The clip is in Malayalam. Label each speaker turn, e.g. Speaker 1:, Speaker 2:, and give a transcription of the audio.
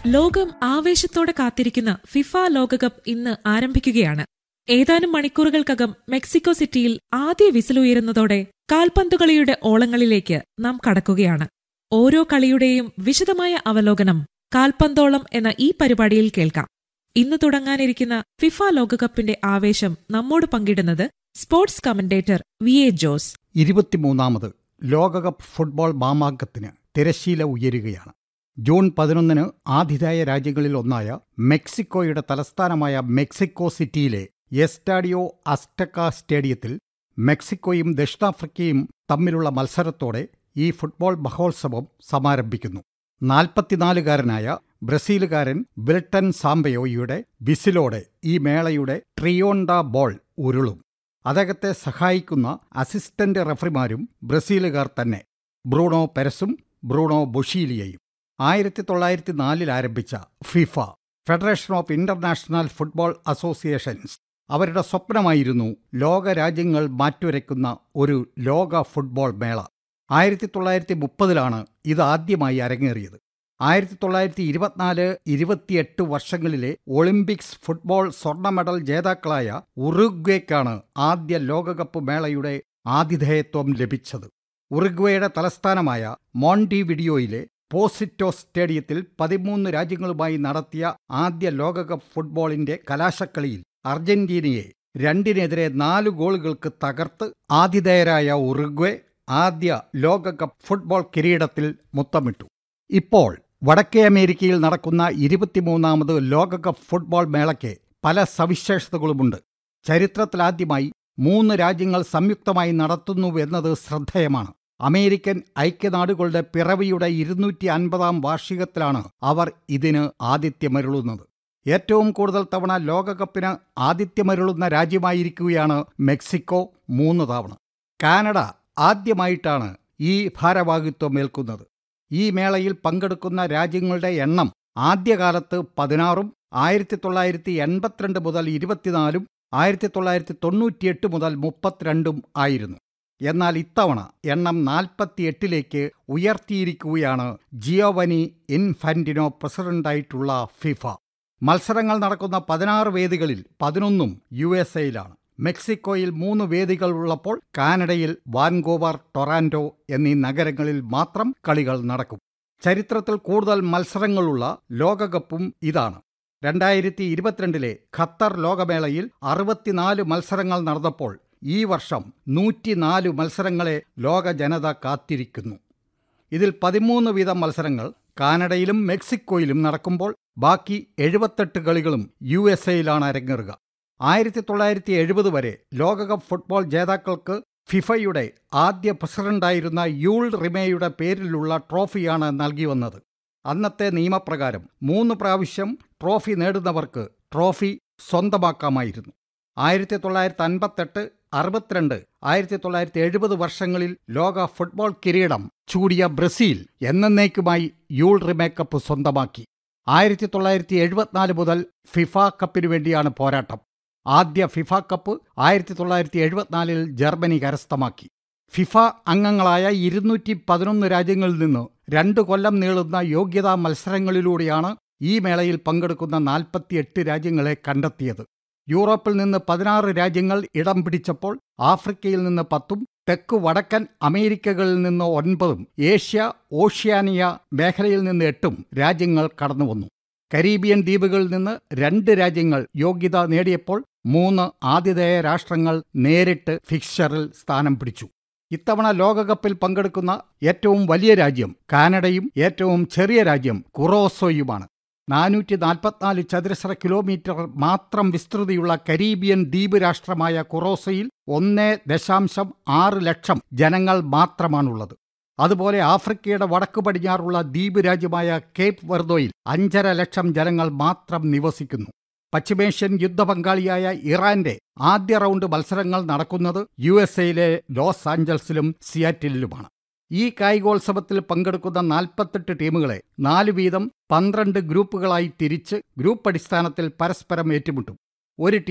Speaker 1: ലോകം ആവേശത്തോടെ കാത്തിരിക്കുന്ന ഫിഫ ലോകകപ്പ് ഇന്ന് ആരംഭിക്കുകയാണ് ഏതാനും മണിക്കൂറുകൾക്കകം മെക്സിക്കോ സിറ്റിയിൽ ആദ്യ വിസിലുയരുന്നതോടെ കാൽപന്തുകളിയുടെ ഓളങ്ങളിലേക്ക് നാം കടക്കുകയാണ് ഓരോ കളിയുടെയും വിശദമായ അവലോകനം കാൽപന്തോളം എന്ന ഈ പരിപാടിയിൽ കേൾക്കാം ഇന്ന് തുടങ്ങാനിരിക്കുന്ന ഫിഫ ലോകകപ്പിന്റെ ആവേശം നമ്മോട് പങ്കിടുന്നത് sports commentator V A Jose
Speaker 2: ഇരുപത്തിമൂന്നാമത് ലോകകപ്പ് ഫുട്ബോൾ മാമാങ്കത്തിന് തിരശ്ശീല ഉയരുകയാണ് ജൂൺ പതിനൊന്നിന് ആതിഥേയ രാജ്യങ്ങളിൽ ഒന്നായ മെക്സിക്കോയുടെ തലസ്ഥാനമായ മെക്സിക്കോ സിറ്റിയിലെ എസ്റ്റാഡിയോ അസ്റ്റക്ക സ്റ്റേഡിയത്തിൽ മെക്സിക്കോയും ദക്ഷിണാഫ്രിക്കയും തമ്മിലുള്ള മത്സരത്തോടെ ഈ ഫുട്ബോൾ മഹോത്സവം സമാരംഭിക്കുന്നു നാൽപ്പത്തിനാലുകാരനായ ബ്രസീലുകാരൻ വിൽട്ടൻ സാംബയോയുടെ വിസിലോടെ ഈ മേളയുടെ ട്രിയോണ്ട ബോൾ ഉരുളും അദ്ദേഹത്തെ സഹായിക്കുന്ന അസിസ്റ്റന്റ് റഫറിമാരും ബ്രസീലുകാർ തന്നെ ബ്രൂണോ പെരസും ബ്രൂണോ ബൊഷീലിയയും ആയിരത്തി തൊള്ളായിരത്തി നാലിൽ ആരംഭിച്ച FIFA federation of international football associations അവരുടെ സ്വപ്നമായിരുന്നു ലോകരാജ്യങ്ങൾ മാറ്റുരയ്ക്കുന്ന ഒരു ലോക ഫുട്ബോൾ മേള ആയിരത്തി തൊള്ളായിരത്തി മുപ്പതിലാണ് ഇത് ആദ്യമായി അരങ്ങേറിയത് ആയിരത്തി തൊള്ളായിരത്തി ഇരുപത്തിനാല് ഇരുപത്തിയെട്ട് വർഷങ്ങളിലെ ഒളിമ്പിക്സ് ഫുട്ബോൾ സ്വർണ്ണ മെഡൽ ജേതാക്കളായ ഉറുഗ്വേക്കാണ് ആദ്യ ലോകകപ്പ് മേളയുടെ ആതിഥേയത്വം ലഭിച്ചത് ഉറുഗ്വേയുടെ തലസ്ഥാനമായ മോണ്ടിവിഡിയോയിലെ പോസിറ്റോ സ്റ്റേഡിയത്തിൽ പതിമൂന്ന് രാജ്യങ്ങളുമായി നടത്തിയ ആദ്യ ലോകകപ്പ് ഫുട്ബോളിന്റെ കലാശക്കളിയിൽ അർജന്റീനയെ രണ്ടിനെതിരെ നാല് ഗോളുകൾക്ക് തകർത്ത് ആതിഥേയരായ ഉറുഗ്വേ ആദ്യ ലോകകപ്പ് ഫുട്ബോൾ കിരീടത്തിൽ മുത്തമിട്ടു ഇപ്പോൾ വടക്കേ അമേരിക്കയിൽ നടക്കുന്ന ഇരുപത്തിമൂന്നാമത് ലോകകപ്പ് ഫുട്ബോൾ മേളയ്ക്ക് പല സവിശേഷതകളുമുണ്ട് ചരിത്രത്തിലാദ്യമായി മൂന്ന് രാജ്യങ്ങൾ സംയുക്തമായി നടത്തുന്നുവെന്നത് ശ്രദ്ധേയമാണ് അമേരിക്കൻ ഐക്യനാടുകളുടെ പിറവിയുടെ ഇരുന്നൂറ്റി അൻപതാം വാർഷികത്തിലാണ് അവർ ഇതിന് ആതിഥ്യമരുളുന്നത് ഏറ്റവും കൂടുതൽ തവണ ലോകകപ്പിന് ആതിഥ്യമരുളുന്ന രാജ്യമായിരിക്കുകയാണ് മെക്സിക്കോ മൂന്ന് തവണ കാനഡ ആദ്യമായിട്ടാണ് ഈ ഭാരവാഹിത്വം ഏൽക്കുന്നത് ഈ മേളയിൽ പങ്കെടുക്കുന്ന രാജ്യങ്ങളുടെ എണ്ണം ആദ്യകാലത്ത് പതിനാറും ആയിരത്തി തൊള്ളായിരത്തി എൺപത്തിരണ്ട് മുതൽ ഇരുപത്തിനാലും ആയിരത്തി തൊള്ളായിരത്തി തൊണ്ണൂറ്റിയെട്ട് മുതൽ മുപ്പത്തിരണ്ടും ആയിരുന്നു എന്നാൽ ഇത്തവണ എണ്ണം നാൽപ്പത്തിയെട്ടിലേക്ക് ഉയർത്തിയിരിക്കുകയാണ് ജിയോവനി ഇൻഫാന്റിനോ പ്രസിഡന്റായിട്ടുള്ള ഫിഫ മത്സരങ്ങൾ നടക്കുന്ന പതിനാറ് വേദികളിൽ പതിനൊന്നും യു എസ് എയിലാണ് മെക്സിക്കോയിൽ മൂന്ന് വേദികൾ ഉള്ളപ്പോൾ കാനഡയിൽ വാൻഗോവർ ടൊറാൻഡോ എന്നീ നഗരങ്ങളിൽ മാത്രം കളികൾ നടക്കും ചരിത്രത്തിൽ കൂടുതൽ മത്സരങ്ങളുള്ള ലോകകപ്പും ഇതാണ് രണ്ടായിരത്തി ഇരുപത്തിരണ്ടിലെ ഖത്തർ ലോകമേളയിൽ അറുപത്തിനാല് മത്സരങ്ങൾ നടന്നപ്പോൾ ഈ വർഷം നൂറ്റിനാല് മത്സരങ്ങളെ ലോക ജനത കാത്തിരിക്കുന്നു ഇതിൽ പതിമൂന്ന് വീതം മത്സരങ്ങൾ കാനഡയിലും മെക്സിക്കോയിലും നടക്കുമ്പോൾ ബാക്കി എഴുപത്തെട്ട് കളികളും യു എസ് എയിലാണ് അരങ്ങേറുക ആയിരത്തി തൊള്ളായിരത്തി എഴുപത് വരെ ലോകകപ്പ് ഫുട്ബോൾ ജേതാക്കൾക്ക് ഫിഫയുടെ ആദ്യ പ്രസിഡന്റായിരുന്ന യൂൾ റിമേയുടെ പേരിലുള്ള ട്രോഫിയാണ് നൽകി വന്നത് അന്നത്തെ നിയമപ്രകാരം മൂന്ന് പ്രാവശ്യം ട്രോഫി നേടുന്നവർക്ക് ട്രോഫി സ്വന്തമാക്കാമായിരുന്നു ആയിരത്തി തൊള്ളായിരത്തി അൻപത്തെട്ട് അറുപത്തിരണ്ട് ആയിരത്തി തൊള്ളായിരത്തി എഴുപത് വർഷങ്ങളിൽ ലോക ഫുട്ബോൾ കിരീടം ചൂടിയ ബ്രസീൽ എന്നേക്കുമായി യൂൾ റിമേ കപ്പ് സ്വന്തമാക്കി ആയിരത്തി തൊള്ളായിരത്തി എഴുപത്തിനാല് മുതൽ ഫിഫ കപ്പിനു വേണ്ടിയാണ് പോരാട്ടം ആദ്യ ഫിഫ കപ്പ് ആയിരത്തി തൊള്ളായിരത്തി എഴുപത്തിനാലിൽ ജർമ്മനി കരസ്ഥമാക്കി ഫിഫ അംഗങ്ങളായ ഇരുന്നൂറ്റി പതിനൊന്ന് രാജ്യങ്ങളിൽ നിന്ന് രണ്ട് കൊല്ലം നീളുന്ന യോഗ്യതാ മത്സരങ്ങളിലൂടെയാണ് ഈ മേളയിൽ പങ്കെടുക്കുന്ന നാൽപ്പത്തിയെട്ട് രാജ്യങ്ങളെ കണ്ടെത്തിയത് യൂറോപ്പിൽ നിന്ന് പതിനാറ് രാജ്യങ്ങൾ ഇടം പിടിച്ചപ്പോൾ ആഫ്രിക്കയിൽ നിന്ന് പത്തും തെക്കു വടക്കൻ അമേരിക്കകളിൽ നിന്ന് ഒൻപതും ഏഷ്യ ഓഷ്യാനിയ മേഖലയിൽ നിന്ന് എട്ടും രാജ്യങ്ങൾ കടന്നുവന്നു കരീബിയൻ ദ്വീപുകളിൽ നിന്ന് രണ്ട് രാജ്യങ്ങൾ യോഗ്യത നേടിയപ്പോൾ മൂന്ന് ആതിഥേയ രാഷ്ട്രങ്ങൾ നേരിട്ട് ഫിക്സ്ചറിൽ സ്ഥാനം പിടിച്ചു ഇത്തവണ ലോകകപ്പിൽ പങ്കെടുക്കുന്ന ഏറ്റവും വലിയ രാജ്യം കാനഡയും ഏറ്റവും ചെറിയ രാജ്യം കുറോസോയുമാണ് നാനൂറ്റി നാൽപ്പത്തിനാല് ചതുരശ്ര കിലോമീറ്റർ മാത്രം വിസ്തൃതിയുള്ള കരീബിയൻ ദ്വീപ് രാഷ്ട്രമായ കുറോസയിൽ ഒന്നേ ദശാംശം ആറ് ലക്ഷം ജനങ്ങൾ മാത്രമാണുള്ളത് അതുപോലെ ആഫ്രിക്കയുടെ വടക്കു പടിഞ്ഞാറുള്ള ദ്വീപ് രാജ്യമായ കേപ്പ് വെർദോയിൽ അഞ്ചര ലക്ഷം ജനങ്ങൾ മാത്രം നിവസിക്കുന്നു പശ്ചിമേഷ്യൻ യുദ്ധപങ്കാളിയായ ഇറാന്റെ ആദ്യ റൗണ്ട് മത്സരങ്ങൾ നടക്കുന്നത് യു എസ് എയിലെ ലോസ് ആഞ്ചൽസിലും സിയാറ്റിലുമാണ് ഈ കായികോത്സവത്തിൽ പങ്കെടുക്കുന്ന നാൽപ്പത്തെട്ട് ടീമുകളെ നാല് വീതം പന്ത്രണ്ട് ഗ്രൂപ്പുകളായി തിരിച്ച് ഗ്രൂപ്പ് അടിസ്ഥാനത്തിൽ പരസ്പരം ഏറ്റുമുട്ടും ഒരു